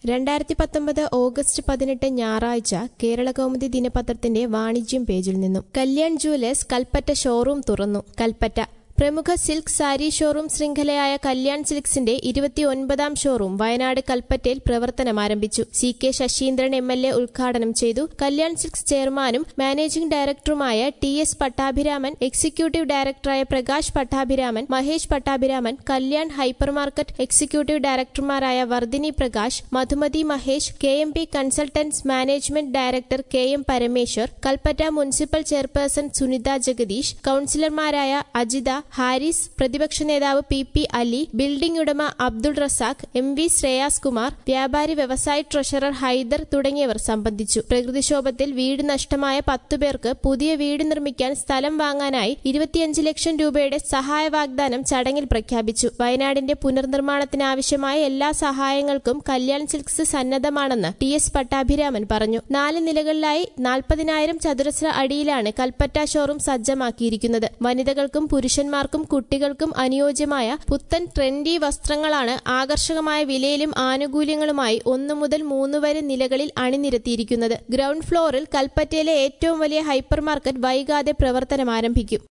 രണ്ടായിരത്തി പത്തൊമ്പത് ഓഗസ്റ്റ് പതിനെട്ട് ഞായറാഴ്ച കേരള കൗമുദി ദിനപത്രത്തിന്റെ വാണിജ്യം പേജിൽ നിന്നും കല്യാൺ ജുവലേഴ്സ് കൽപ്പറ്റ ഷോറൂം തുറന്നു കൽപ്പറ്റ പ്രമുഖ സിൽക്ക് സാരി ഷോറൂം ശൃംഖലയായ കല്യാൺ സിൽക്സിന്റെ ഇരുപത്തിയൊൻപതാം ഷോറൂം വയനാട് കൽപ്പറ്റയിൽ പ്രവർത്തനം ആരംഭിച്ചു C K Saseendran M L A ഉദ്ഘാടനം ചെയ്തു കല്യാൺ സിൽക്സ് ചെയർമാനും മാനേജിംഗ് ഡയറക്ടറുമായ ടി എസ് പട്ടാഭിരാമൻ എക്സിക്യൂട്ടീവ് ഡയറക്ടറായ Prakash Pattabhiraman Mahesh Pattabhiraman Kalyan hyper market executive ഡയറക്ടർമാരായ Vardhini Prakash Madhumathi Mahesh K M P consultants management director K M Parameswar Kalpetta municipal chairperson Sunitha Jagadeesh കൌൺസിലർമാരായ അജിത ഹാരിസ് പ്രതിപക്ഷ നേതാവ് പി പി അലി ബിൽഡിംഗ് ഉടമ അബ്ദുൾ റസാഖ് എം വി ശ്രേയാസ് കുമാർ വ്യാപാരി വ്യവസായി ട്രഷറർ ഹൈദർ തുടങ്ങിയവർ സംബന്ധിച്ചു പ്രകൃതിക്ഷോഭത്തിൽ വീട് നഷ്ടമായ പത്തു പേർക്ക് പുതിയ വീട് നിർമ്മിക്കാൻ സ്ഥലം വാങ്ങാനായി ഇരുപത്തിയഞ്ച് ലക്ഷം രൂപയുടെ സഹായ വാഗ്ദാനം ചടങ്ങിൽ പ്രഖ്യാപിച്ചു വയനാടിന്റെ പുനർനിർമ്മാണത്തിനാവശ്യമായ എല്ലാ സഹായങ്ങൾക്കും കല്യാൺ സിൽക്സ് സന്നദ്ധമാണെന്ന് ടി എസ് പട്ടാഭിരാമൻ പറഞ്ഞു നാല് നിലകളിലായി നാൽപ്പതിനായിരം ചതുരശ്ര അടിയിലാണ് കൽപ്പറ്റ ഷോറൂം സജ്ജമാക്കിയിരിക്കുന്നത് വനിതകൾക്കും പുരുഷന്മാർക്കും കുട്ടികൾക്കും അനുയോജ്യമായ പുത്തൻ ട്രെൻഡി വസ്ത്രങ്ങളാണ് ആകർഷകമായ വിലയിലും ആനുകൂല്യങ്ങളുമായി ഒന്നു മുതൽ മൂന്ന് വരെ നിലകളിൽ അണിനിരത്തിയിരിക്കുന്നത് ഗ്രൗണ്ട് ഫ്ലോറിൽ കൽപ്പറ്റയിലെ ഏറ്റവും വലിയ ഹൈപ്പർ മാർക്കറ്റ് വൈകാതെ പ്രവർത്തനം ആരംഭിക്കും